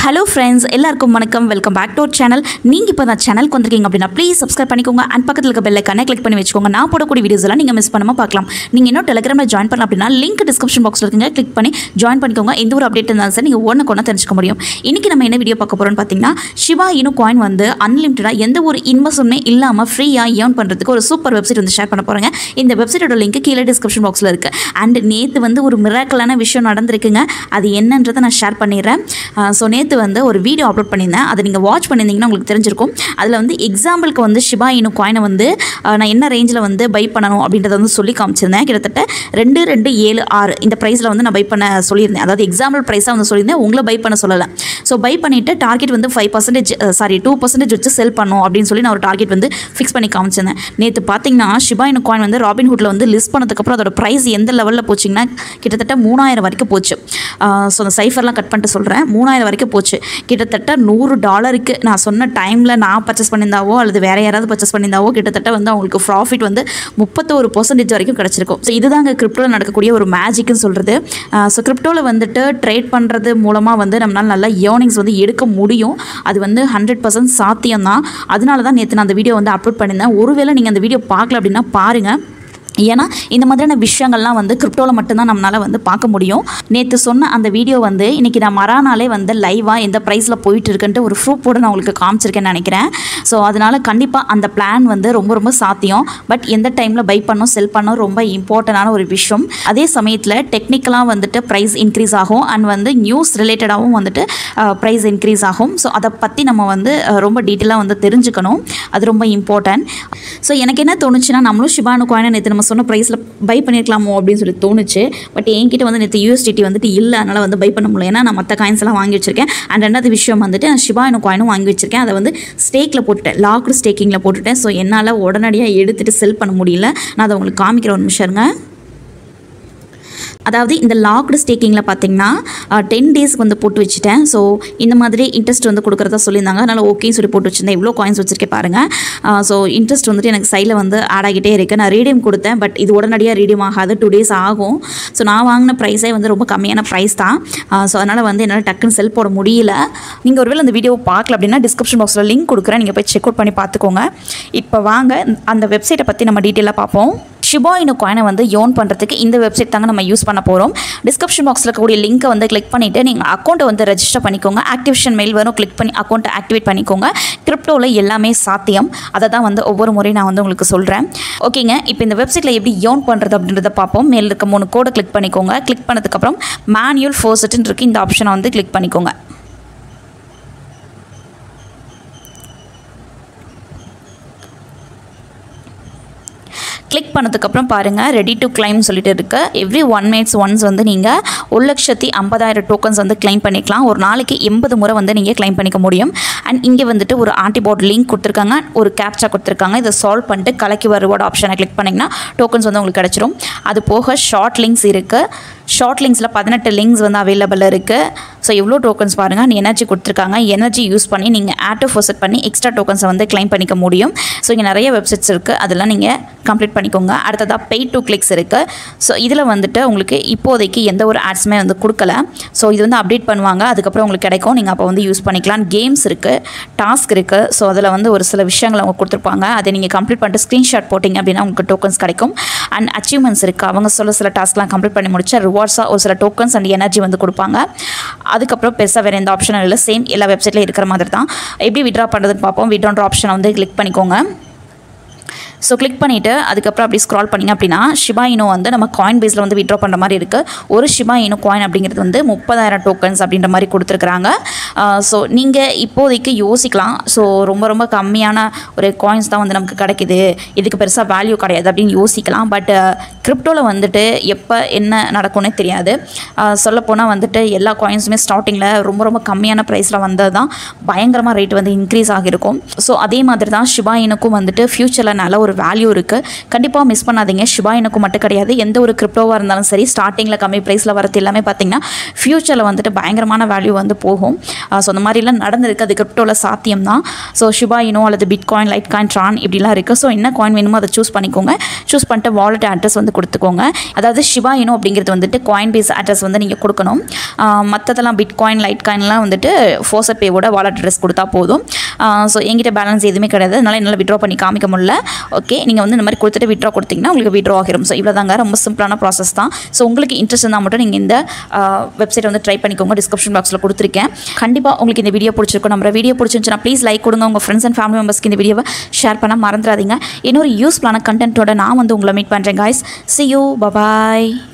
hello friends எல்லாருக்கும் வணக்கம் welcome back to channel நீங்கள் இப்போ தான் சேனலுக்கு வந்திருக்கீங்க அப்படின்னா ப்ளீஸ் சப்ஸ்கிரைப் பண்ணிக்கோங்க அண்ட் பக்கத்தில் இருக்க பெல் ஐக்கானை கிளிக் பண்ணி வச்சுக்கோங்க நான் போடக்கூடிய வீடியோஸ் எல்லாம் நீங்கள் மிஸ் பண்ணாமல் பார்க்கலாம் நீங்கள் இன்னும் டெலிகிராமில் ஜாயின் பண்ணலாம் அப்படின்னா லிங்க் டிஸ்கிரிப்ஷன் பாக்ஸில் இருக்குங்க கிளிக் பண்ணி ஜாயின் பண்ணிக்கோங்க எந்த ஒரு அப்டேட் இருந்தாலும் சார் நீங்கள் ஒன்று கொண்டு தெரிஞ்சுக்க முடியும் இன்றைக்கி நம்ம என்ன வீடியோ பார்க்க போகிறோம்னு பார்த்தீங்கன்னா சிவா இனு காயின் வந்து அன்லிமிட்டடாக எந்த ஒரு இன்வெஸ்ட்மெண்ட்மே இல்லாமல் ஃப்ரீயாக ஏர்ன் பண்ணுறதுக்கு ஒரு சூப்பர் வெப்சைட் வந்து ஷேர் பண்ண போகிறேங்க இந்த வெப்சைட்டோட லிங்க் கீழே டிஸ்கிரிப்ஷன் பாக்ஸில் இருக்குது அண்ட் நேற்று வந்து ஒரு மிராக்கலான விஷயம் நடந்திருக்குங்க அது என்னன்றதை நான் ஷேர் பண்ணிடுறேன் ஸோ நேற்று வந்து ஒரு வீடியோ அப்லோட் பண்ணியிருந்தேன் அதை நீங்கள் வாட்ச் பண்ணியிருந்தீங்கன்னா உங்களுக்கு தெரிஞ்சிருக்கும் அதில் வந்து எக்ஸாம்பிளுக்கு வந்து ஷிபா இனு காயினை வந்து அஹ், நான் என்ன ரேஞ்சில் வந்து பை பண்ணணும் அப்படின்றத வந்து சொல்லி காமிச்சிருந்தேன் கிட்டத்தட்ட ரெண்டு ரெண்டு ஏழு ஆறு இந்த ப்ரைஸில் வந்து நான் பை பண்ண சொல்லியிருந்தேன் அதாவது எக்ஸாம்பிள் ப்ரைஸாக வந்து சொல்லியிருந்தேன் உங்களை பை பண்ண சொல்லலை ஸோ பை பண்ணிவிட்டு டார்கெட் வந்து five percentage sorry two percentage வச்சு செல் பண்ணும் அப்படின்னு சொல்லி நான் ஒரு டார்கெட் வந்து ஃபிக்ஸ் பண்ணி காமிச்சிருந்தேன் நேற்று பார்த்தீங்கன்னா ஷிபா இனு காயின் வந்து ராபின் ஹுட்டில் வந்து லிஸ்ட் பண்ணதுக்கப்புறம் அதோட ப்ரைஸ் எந்த லெவலில் போச்சுங்கன்னா கிட்டத்தட்ட மூணாயிரம் வரைக்கும் போச்சு ஸோ அந்த சைஃபர்லாம் கட் பண்ணிட்டு சொல்கிறேன் மூணாயிரம் வரைக்கும் போச்சு கிட்டத்தட்ட நூறு டாலருக்கு நான் சொன்ன டைமில் நான் பர்ச்சேஸ் பண்ணியிருந்தாவோ அல்லது வேறு யாராவது பர்ச்சேஸ் பண்ணியிருந்தாவோ கிட்டத்தட்ட வந்து அவங்களுக்கு ப்ராஃபிட் வந்து முப்பத்தோரு பர்சன்டேஜ் வரைக்கும் கிடச்சிருக்கும் ஸோ இதுதாங்க கிரிப்டோவில் நடக்கக்கூடிய ஒரு மேஜிக்னு சொல்கிறது ஸோ கிரிப்டோவில் வந்துட்டு ட்ரேட் பண்ணுறது மூலமாக வந்து நம்மளால் நல்லா ஏர்னிங்ஸ் வந்து எடுக்க முடியும் அது வந்து ஹண்ட்ரட் பர்சன்ட் சாத்தியம் தான் அதனால தான் நேற்று நான் அந்த வீடியோ வந்து அப்லோட் பண்ணியிருந்தேன் ஒருவேளை நீங்கள் அந்த வீடியோ பார்க்கல அப்படின்னா பாருங்கள் ஏன்னா இந்த மாதிரியான விஷயங்கள்லாம் வந்து கிரிப்டோவில் மட்டும்தான் நம்மளால் வந்து பார்க்க முடியும் நேற்று சொன்ன அந்த வீடியோ வந்து இன்றைக்கி நான் மறானாலே வந்து லைவாக எந்த ப்ரைஸில் போயிட்டு இருக்குன்ட்டு ஒரு ப்ரூஃபோடு நான் உங்களுக்கு காமிச்சிருக்கேன்னு நினைக்கிறேன் ஸோ அதனால் கண்டிப்பாக அந்த பிளான் வந்து ரொம்ப ரொம்ப சாத்தியம் பட் எந்த டைமில் பை பண்ணோம் செல் பண்ணோம் ரொம்ப இம்பார்ட்டண்டான ஒரு விஷயம் அதே சமயத்தில் டெக்னிக்கலாக வந்துட்டு ப்ரைஸ் இன்க்ரீஸ் ஆகும் அண்ட் வந்து நியூஸ் ரிலேட்டடாகவும் வந்துட்டு ப்ரைஸ் இன்க்ரீஸ் ஆகும் ஸோ அதை பற்றி நம்ம வந்து அஹ், ரொம்ப டீட்டெயிலாக வந்து தெரிஞ்சுக்கணும் அது ரொம்ப இம்பார்ட்டன்ட் ஸோ எனக்கு என்ன தோணுச்சுன்னா நம்மளும் ஷிபானு காயினை நேற்று நம்ம சொன்ன ப்ரைஸில் பை பண்ணியிருக்கலாமோ அப்படின்னு சொல்லி தோணுச்சு பட் என்கிட்ட வந்து நேற்று யூஎஸ்டிடி வந்துட்டு இல்லை அதனால் வந்து பை பண்ண முடியல ஏன்னா நான் மற்ற காயின்ஸ் எல்லாம் வாங்கி வச்சிருக்கேன் அண்ட் ரெண்டாவது விஷயம் வந்துட்டு நான் ஷிபானு காயினும் வாங்கி வச்சிருக்கேன் அதை வந்து ஸ்டேக்கில் போட்டுட்டேன் லாக்டு ஸ்டேக்கிங்கில் போட்டுட்டேன் ஸோ என்னால் உடனடியாக எடுத்துகிட்டு செல் பண்ண முடியல நான் அதை உங்களுக்கு காமிக்கிற ஒரு நிமிஷம் இருங்க அதாவது இந்த லாக்டு ஸ்டேக்கிங்கில் பார்த்தீங்கன்னா டென் டேஸ்க்கு வந்து போட்டு வச்சுட்டேன் ஸோ இந்த மாதிரி இன்ட்ரெஸ்ட் வந்து கொடுக்குறதா சொல்லியிருந்தாங்க அதனால் ஓகேன்னு சொல்லி போட்டு வச்சுருந்தேன் இவ்வளோ காயின்ஸ் வச்சுருக்கேன் பாருங்கள் ஸோ இன்ட்ரெஸ்ட் வந்துட்டு எனக்கு சைடில் வந்து ஆட் ஆகிட்டே இருக்குது நான் ரீடியம் கொடுத்தேன் பட் இது உடனடியாக ரீடியம் ஆகாது டூ டேஸ் ஆகும் ஸோ நான் வாங்கின ப்ரைஸே வந்து ரொம்ப கம்மியான ப்ரைஸ் தான் ஸோ அதனால் வந்து என்னால் டக்குன்னு செல் போட முடியல நீங்கள் ஒருவேளை அந்த வீடியோ பார்க்கல அப்படின்னா டிஸ்கிரிப்ஷன் பாக்ஸில் லிங்க் கொடுக்குறேன் நீங்கள் போய் செக் அவுட் பண்ணி பார்த்துக்கோங்க இப்போ வாங்க அந்த வெப்சைட்டை பற்றி நம்ம டீட்டெயிலாக பார்ப்போம் ஷிபா இனு காயினை வந்து யோன் பண்ணுறதுக்கு இந்த வெப்சைட் தாங்க நம்ம யூஸ் பண்ண போகிறோம் டிஸ்கிரிப்ஷன் பாக்ஸில் இருக்கக்கூடிய லிங்க்கை வந்து கிளிக் பண்ணிவிட்டு நீங்கள் அக்கௌண்ட்டை வந்து ரெஜிஸ்டர் பண்ணிக்கோங்க ஆக்டிவேஷன் மெயில் வரும் கிளிக் பண்ணி அக்கௌண்ட்டை ஆக்டிவேட் பண்ணிக்கோங்க கிரிப்டோவில் எல்லாமே சாத்தியம் அதை தான் வந்து ஒவ்வொரு முறையும் நான் வந்து உங்களுக்கு சொல்கிறேன் ஓகேங்க இப்போ இந்த வெப்சைட்டில் எப்படி யோன் பண்ணுறது அப்படின்றத பார்ப்போம் மேல் இருக்க மூணு கோடை கிளிக் பண்ணிக்கோங்க கிளிக் பண்ணதுக்கப்புறம் மேனுவல் ஃபோர்ஸ்ட்டுன்னு இருக்குது இந்த ஆப்ஷனை வந்து கிளிக் பண்ணிக்கோங்க கிளிக் பண்ணதுக்கப்புறம் பாருங்கள் ரெடி டு கிளைம் சொல்லிட்டு இருக்கு எவ்ரி ஒன் மினிட்ஸ் ஒன்ஸ் வந்து நீங்கள் ஒரு லட்சத்தி ஐம்பதாயிரம் டோக்கன்ஸ் வந்து கிளைம் பண்ணிக்கலாம் ஒரு நாளைக்கு எண்பது முறை வந்து நீங்கள் கிளைம் பண்ணிக்க முடியும் அண்ட் இங்கே வந்துட்டு ஒரு ஆன்டிபாட் லிங்க் கொடுத்துருக்காங்க ஒரு கேப்சா கொடுத்துருக்காங்க இதை சால்வ் பண்ணிட்டு கலக்கி வருவோட ஆப்ஷனை கிளிக் பண்ணிங்கன்னா டோக்கன்ஸ் வந்து உங்களுக்கு கிடச்சிரும் அது போக ஷார்ட் லிங்க்ஸ் இருக்குது ஷார்ட் லிங்க்ஸில் பதினெட்டு லிங்க்ஸ் வந்து அவைலபிள் இருக்குது ஸோ எவ்வளோ டோக்கன்ஸ் பாருங்கள் நீ எனர்ஜி கொடுத்துருக்காங்க எனர்ஜி யூஸ் பண்ணி நீங்கள் ஆட்டோ ஃபோசட் பண்ணி எக்ஸ்ட்ரா டோக்கன்ஸை வந்து கிளைம் பண்ணிக்க முடியும் ஸோ இங்கே நிறைய வெப்சைட்ஸ் இருக்குது அதெல்லாம் நீங்கள் கம்ப்ளீட் பண்ணிக்கோங்க அடுத்ததாக பே டு கிளிக்ஸ் இருக்குது ஸோ இதில் வந்துட்டு உங்களுக்கு இப்போதைக்கு எந்த ஒரு ஆட்ஸுமே வந்து கொடுக்கல ஸோ இது வந்து அப்டேட் பண்ணுவாங்க அதுக்கப்புறம் உங்களுக்கு கிடைக்கும் நீங்கள் அப்போ வந்து யூஸ் பண்ணிக்கலாம் கேம்ஸ் இருக்குது டாஸ்க் இருக்குது ஸோ அதில் வந்து ஒரு சில விஷயங்கள் அவங்க கொடுத்துருப்பாங்க அதை நீங்கள் கம்ப்ளீட் பண்ணிட்டு ஸ்க்ரீன்ஷாட் போட்டிங்க அப்படின்னா உங்களுக்கு டோக்கன்ஸ் கிடைக்கும் அண்ட் அச்சீவ்மெண்ட்ஸ் இருக்குது அவங்க சொல்ல சில டாஸ்க்லாம் கம்ப்ளீட் பண்ணி முடிச்சா ரிவார்ட்ஸாக ஒரு சில டோக்கன்ஸ் அண்ட் எனர்ஜி வந்து கொடுப்பாங்க அதுக்கப்புறம் பெருசாக வேறு எந்த ஆப்ஷனும் இல்லை சேம் எல்லா வெப்சைட்லையும் இருக்கிற மாதிரி தான் எப்படி விட்ரா பண்ணுறதுன்னு பார்ப்போம் விட்ரான்ற ஆப்ஷனை வந்து கிளிக் பண்ணிக்கோங்க ஸோ கிளிக் பண்ணிவிட்டு அதுக்கப்புறம் அப்படி ஸ்க்ரால் பண்ணிங்க அப்படின்னா ஷிபா இனோ வந்து நம்ம காயின் பேஸில் வந்து விட்ரா பண்ணுற மாதிரி இருக்குது ஒரு ஷிபா இனோ காயின் அப்படிங்கிறது வந்து முப்பதாயிரம் டோக்கன்ஸ் அப்படின்ற மாதிரி கொடுத்துருக்குறாங்க ஸோ நீங்கள் இப்போதைக்கு யோசிக்கலாம் ஸோ ரொம்ப ரொம்ப கம்மியான ஒரு காயின்ஸ் தான் வந்து நமக்கு கிடைக்குது இதுக்கு பெருசாக வேல்யூ கிடையாது அப்படின்னு யோசிக்கலாம் பட் கிரிப்டோவில் வந்துட்டு எப்போ என்ன நடக்கும்னே தெரியாது சொல்லப்போனால் வந்துட்டு எல்லா காயின்ஸுமே ஸ்டார்டிங்கில் ரொம்ப ரொம்ப கம்மியான ப்ரைஸில் வந்தது தான் பயங்கரமாக ரேட் வந்து இன்க்ரீஸ் ஆகியிருக்கும் ஸோ அதே மாதிரி தான் ஷிபா இனுக்கும் வந்துட்டு ஃப்யூச்சரில் நல்ல ஒரு வேல்யூ இருக்குது கண்டிப்பாக மிஸ் பண்ணாதீங்க ஷிபா இனுக்கும் மட்டும் கிடையாது எந்த ஒரு கிரிப்டோவாக இருந்தாலும் சரி ஸ்டார்டிங்கில் கம்மி ப்ரைஸில் வரது எல்லாமே பார்த்தீங்கன்னா ஃப்யூச்சரில் வந்துட்டு பயங்கரமான வேல்யூ வந்து போகும் ஸோ அந்த மாதிரிலாம் நடந்திருக்கு அது கிரிப்டோவில் சாத்தியம் தான் ஸோ ஷிபா இனோ அல்லது Bitcoin Litecoin Tron இப்படிலாம் இருக்குது ஸோ என்ன காயின் வேணுமோ அதை சூஸ் பண்ணிக்கோங்க சூஸ் பண்ணிட்டு வாலெட் அட்ரஸ் வந்து கொடுத்துக்கோங்க அதாவது ஷிபா இனோ அப்படிங்கிறது வந்துட்டு காயின் பேஸ் அட்ரஸ் வந்து நீங்கள் கொடுக்கணும் மற்றதெல்லாம் பிட் காயின் லைட் காயின்லாம் வந்துட்டு ஃபோசட் பேவோட வாலெட் அட்ரஸ் கொடுத்தா போதும் ஸோ என்கிட்ட பேலன்ஸ் எதுவுமே கிடையாது அதனால் என்னால் விட்ரா பண்ணி காமிக்க முடியல ஓகே நீங்கள் வந்து இந்த மாதிரி கொடுத்துட்டு விட்ரா கொடுத்தீங்கன்னா உங்களுக்கு விட்ரா ஆகிரும் ஸோ இவ்வளோ தாங்க ரொம்ப சிம்பிளான ப்ராசஸ் தான் ஸோ உங்களுக்கு இன்ட்ரெஸ்ட் இருந்தால் மட்டும் நீங்கள் இந்த வெப்சைட் வந்து ட்ரை பண்ணிக்கோங்க டிஸ்கிரிப்ஷன் பாக்ஸில் கொடுத்துருக்கேன் கண்டிப்பாக உங்களுக்கு இந்த வீடியோ பிடிச்சிருக்கும் நம்ம வீடியோ பிடிச்சிருந்துச்சுன்னா ப்ளீஸ் லைக் கொடுங்க உங்கள் ஃப்ரெண்ட்ஸ் அண்ட் ஃபேமிலி மெம்பர்ஸ்க்கு இந்த வீடியோவை ஷேர் பண்ண மறந்துடாதீங்க இன்னொரு யூஸ்ஃபுல்லான கண்டென்ட்டோட நான் வந்து உங்களை மீட் பண்ணுறேன் காய்ஸ் சி யூ பபாய்